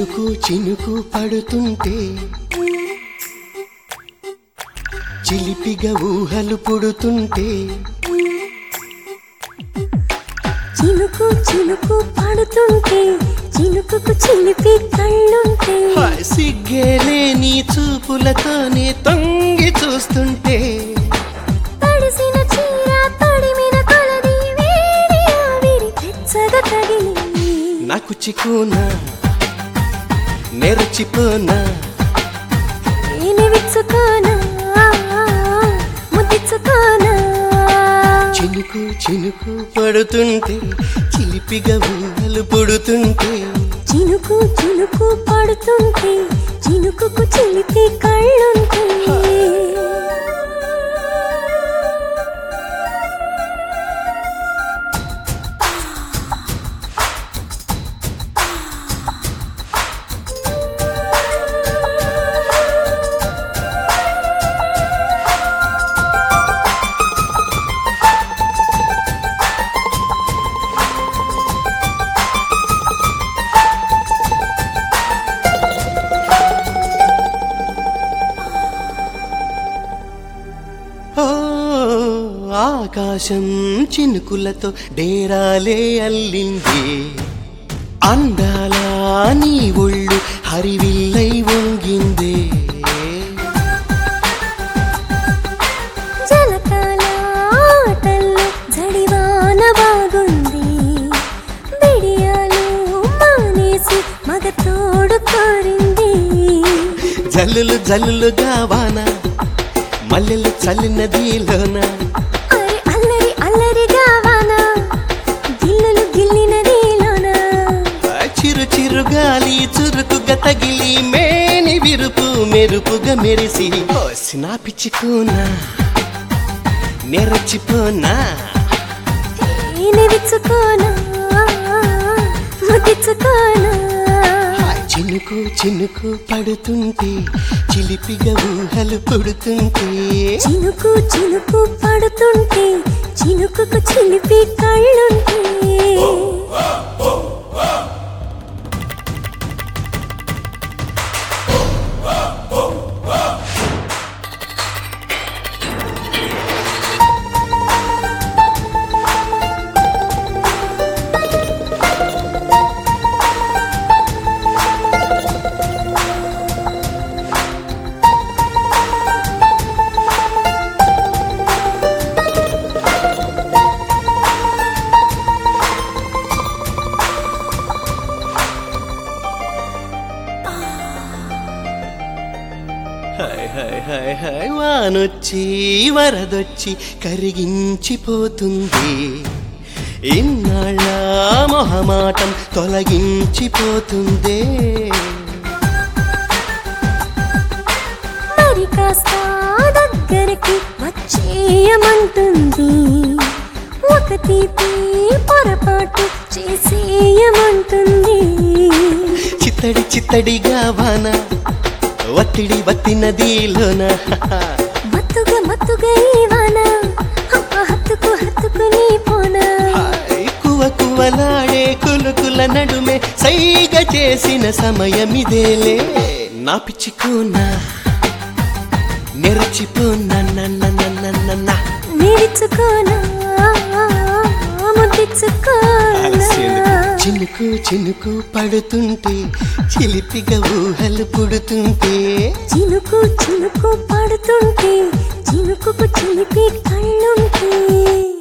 చినుకు చినుకు పడుతుంటే చిలిపిగా ఊహలు పుడుతుంటే చినుకు చినుకు పడుతుంటే చినుకుకు చిలిపి కళ్ళుంటే హాయ్ సిగ్గేలే నీ చూపులతోనే తొంగి చూస్తుంటే తడిసిన చీర తడిమిన కొలది వేడి ఆవిరి వెచ్చగా తగిలి నాకు చిక్కునా నెరచిపోనా నేను విచ్చుకోనా ముద్దిచ్చుకోనా చినుకు చినుకు పడుతుంటే చిలిపిగా ఊహలు పుడుతుంటే చినుకు చినుకు పడుతుంటే చినుకుకు చిలిపి కళ్ళుంటే ఓ ఆకాశం చినుకులతో డేరాలే అల్లింది అందాల నీ ఒళ్ళు హరివిల్లై వంగిందే జలకాల ఆటల్లో జడివాన బాగుంది బిడియాలు మానేసి మగ తోడు కోరింది జల్లులు జల్లులుగా వాన మల్లెలు చల్లినదిలోన అరే అల్లరి అల్లరిగా వాన గిల్లులు గిల్లినదిలోన చిరు చిరు గాలి చురుకుగా తగిలి మేని విరుపు మెరుపుగా మెరిసి నా పిచ్చుకోనా నెరచిపోనా నేను విచ్చుకోనా ముద్దిచ్చుకోనా చినుకు చినుకు పడుతుంటే చిలిపిగా ఊహలు పుడుతుంటే చినుకు చినుకు పడుతుంటే చినుకుకు చిలిపి కళ్ళుంటే హాయ్ హాయ్ హాయ్ హాయ్ వానొచ్చి వరదొచ్చి కరిగించిపోతుంది ఇన్నాళ్ళ మొహమాటం తొలగించిపోతుందే మరి కాస్త దగ్గరికి వచ్చేయమంటుంది ఒక తీపి పొరపాటు చేసేయమంటుంది చిత్తడి చిత్తడిగా వాన ఒత్తిడి వత్తి నదిలోన మత్తుగా మత్తుగా ఈ వాన హప్ప హత్తుకు హత్తుకుని పోనా హాయ్ కువ కువలాడే కులుకుల నడుమే సైగ చేసిన సమయమిదేలే నా పిచ్చుకోనా నెరచిపోనా నన్న నిలుచుకోనా ముద్దిచ్చుకోనా చినుకు చినుకు పడుతుంటే చిలిపిగా ఊహలు పుడుతుంటే చినుకు చినుకు పడుతుంటే చినుకుకు చిలిపి కళ్ళుంటే